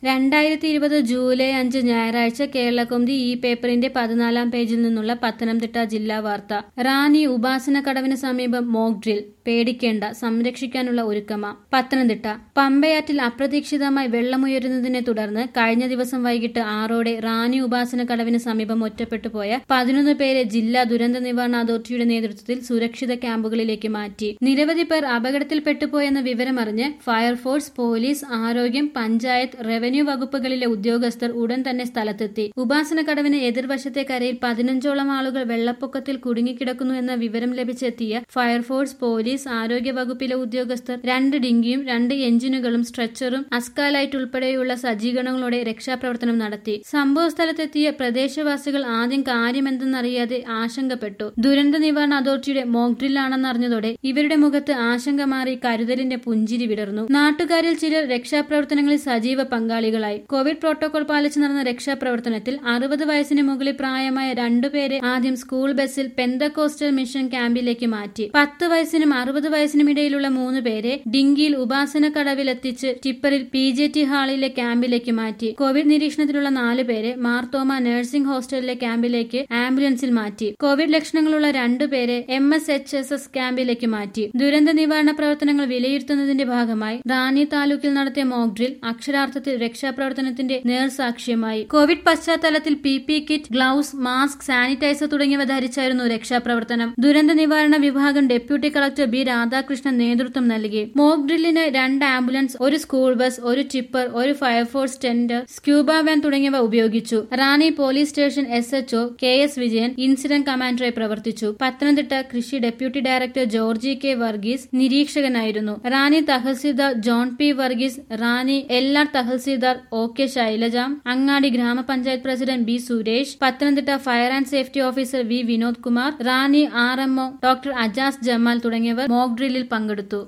രണ്ടായിരത്തി ഇരുപത് ജൂലൈ അഞ്ച് ഞായറാഴ്ച കേരളകൗമുദി ഈ പേപ്പറിന്റെ പതിനാലാം പേജിൽ നിന്നുള്ള പത്തനംതിട്ട ജില്ലാ വാർത്ത റാന്നി ഉപാസന കടവിന് സമീപം മോക്ക് ഡ്രിൽ പേടിക്കേണ്ട സംരക്ഷിക്കാനുള്ള ഒരുക്കമ പത്തനംതിട്ട പമ്പയാറ്റിൽ അപ്രതീക്ഷിതമായി വെള്ളമുയരുന്നതിനെ തുടർന്ന് കഴിഞ്ഞ ദിവസം വൈകിട്ട് ആറോടെ റാന്നി ഉപാസന കടവിന് സമീപം ഒറ്റപ്പെട്ടു പോയ പതിനൊന്ന് പേരെ ജില്ലാ ദുരന്ത നിവാരണ അതോറിറ്റിയുടെ നേതൃത്വത്തിൽ സുരക്ഷിത ക്യാമ്പുകളിലേക്ക് മാറ്റി നിരവധി പേർ അപകടത്തിൽപ്പെട്ടുപോയെന്ന വിവരമറിഞ്ഞ് ഫയർഫോഴ്സ് പോലീസ് ആരോഗ്യം പഞ്ചായത്ത് റവന്യൂ വകുപ്പുകളിലെ ഉദ്യോഗസ്ഥർ ഉടൻ തന്നെ സ്ഥലത്തെത്തി ഉപാസന കടവിന് എതിർവശത്തെ കരയിൽ പതിനഞ്ചോളം ആളുകൾ വെള്ളപ്പൊക്കത്തിൽ കുടുങ്ങിക്കിടക്കുന്നു എന്ന വിവരം ലഭിച്ചെത്തിയ ഫയർഫോഴ്സ് പോലീസ് ആരോഗ്യ വകുപ്പിലെ ഉദ്യോഗസ്ഥർ രണ്ട് ഡിങ്കിയും രണ്ട് എഞ്ചിനുകളും സ്ട്രെച്ചറും അസ്കാലൈറ്റ് ഉൾപ്പെടെയുള്ള സജ്ജീകരണങ്ങളോടെ രക്ഷാപ്രവർത്തനം നടത്തി സംഭവ സ്ഥലത്തെത്തിയ പ്രദേശവാസികൾ ആദ്യം കാര്യമെന്തെന്നറിയാതെ ആശങ്കപ്പെട്ടു ദുരന്ത നിവാരണ അതോറിറ്റിയുടെ മോക്ക് ഡ്രില്ലാണെന്നറിഞ്ഞതോടെ ഇവരുടെ മുഖത്ത് ആശങ്ക മാറി കരുതലിന്റെ പുഞ്ചിരി വിടർന്നു നാട്ടുകാരിൽ ചിലർ രക്ഷാപ്രവർത്തനങ്ങളിൽ സജീവ പങ്കാളികളായി കോവിഡ് പ്രോട്ടോകോൾ പാലിച്ചു നടന്ന രക്ഷാപ്രവർത്തനത്തിൽ അറുപത് വയസ്സിന് മുകളിൽ പ്രായമായ രണ്ടുപേരെ ആദ്യം സ്കൂൾ ബസ്സിൽ പെന്തക്കോസ്റ്റൽ മിഷൻ ക്യാമ്പിലേക്ക് മാറ്റി പത്ത് വയസ്സിനും അറുപത് വയസ്സിനും ഇടയിലുള്ള മൂന്ന് പേരെ ഡിങ്കിയിൽ ഉപാസന കടവിലെത്തിച്ച് ടിപ്പറിൽ പി ജെ ടി ഹാളിലെ ക്യാമ്പിലേക്ക് മാറ്റി കോവിഡ് നിരീക്ഷണത്തിലുള്ള നാല് പേരെ മാർത്തോമ നഴ്സിംഗ് ഹോസ്റ്റലിലെ ക്യാമ്പിലേക്ക് ആംബുലൻസിൽ മാറ്റി കോവിഡ് ലക്ഷണങ്ങളുള്ള രണ്ടുപേരെ M S H S S ക്യാമ്പിലേക്ക് മാറ്റി ദുരന്ത നിവാരണ പ്രവർത്തനങ്ങൾ വിലയിരുത്തുന്നതിന്റെ ഭാഗമായി റാന്നി താലൂക്കിൽ നടത്തിയ മോക്ക് ഡ്രിൽ അക്ഷരാർത്ഥത്തിൽ രക്ഷാപ്രവർത്തനത്തിന്റെ നേർസാക്ഷ്യമായി കോവിഡ് പശ്ചാത്തലത്തിൽ P P kit gloves mask sanitiser തുടങ്ങിയവ ധരിച്ചായിരുന്നു രക്ഷാപ്രവർത്തനം ദുരന്ത നിവാരണ വിഭാഗം ഡെപ്യൂട്ടി കളക്ടർ ബി രാധാകൃഷ്ണൻ നേതൃത്വം നൽകി മോക്ക് ഡ്രില്ലിന് രണ്ട് ആംബുലൻസ് ഒരു സ്കൂൾ ബസ് ഒരു ടിപ്പർ ഒരു ഫയർഫോഴ്സ് ടെൻഡർ സ്ക്യൂബ വാൻ തുടങ്ങിയവ ഉപയോഗിച്ചു Ranni police station S H O K S Vijayan incident കമാൻഡറായി പ്രവർത്തിച്ചു പത്തനംതിട്ട കൃഷി deputy director Georgy K Varghese നിരീക്ഷകനായിരുന്നു Ranni tahsildar John P Varghese Ranni L R tahsildar O K Shailaja Angadi ഗ്രാമപഞ്ചായത്ത് president B Suresh Pathanamthitta fire and safety officer V Vinod Kumar Ranni R M O doctor Ajas Jamal തുടങ്ങിയവർ മോക്ക് ഡ്രില്ലിൽ പങ്കെടുത്തു